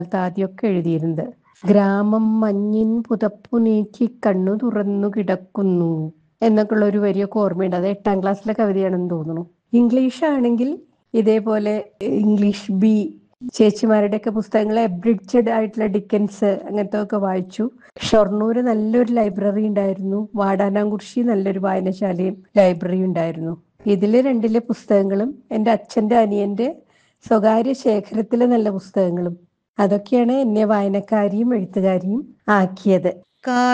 ആദ്യമൊക്കെ എഴുതിയിരുന്നത് ഗ്രാമം മഞ്ഞിൻ പുതപ്പു നീക്കി കണ്ണു തുറന്നു കിടക്കുന്നു എന്നൊക്കെയുള്ള ഒരു വരിയൊക്കെ ഓർമ്മയുണ്ട് അത് എട്ടാം ക്ലാസ്സിലെ കവിതയാണെന്ന് തോന്നുന്നു ഇംഗ്ലീഷ് ആണെങ്കിൽ ഇതേപോലെ ഇംഗ്ലീഷ് ബി ചേച്ചിമാരുടെയൊക്കെ പുസ്തകങ്ങൾ എബ്രിഡ്ജഡ് ആയിട്ടുള്ള ഡിക്കൻസ് അങ്ങനത്തെ ഒക്കെ വായിച്ചു ഷൊർണൂര് നല്ലൊരു ലൈബ്രറി ഉണ്ടായിരുന്നു വാടാനാംകുറിശി നല്ലൊരു വായനശാലയും ലൈബ്രറിയും ഉണ്ടായിരുന്നു ഇതില് രണ്ടിലെ പുസ്തകങ്ങളും എൻ്റെ അച്ഛൻ്റെ അനിയന്റെ സ്വകാര്യ ശേഖരത്തിലെ നല്ല പുസ്തകങ്ങളും അതൊക്കെയാണ് എന്നെ വായനക്കാരിയും എഴുത്തുകാരിയും ആക്കിയത് കാ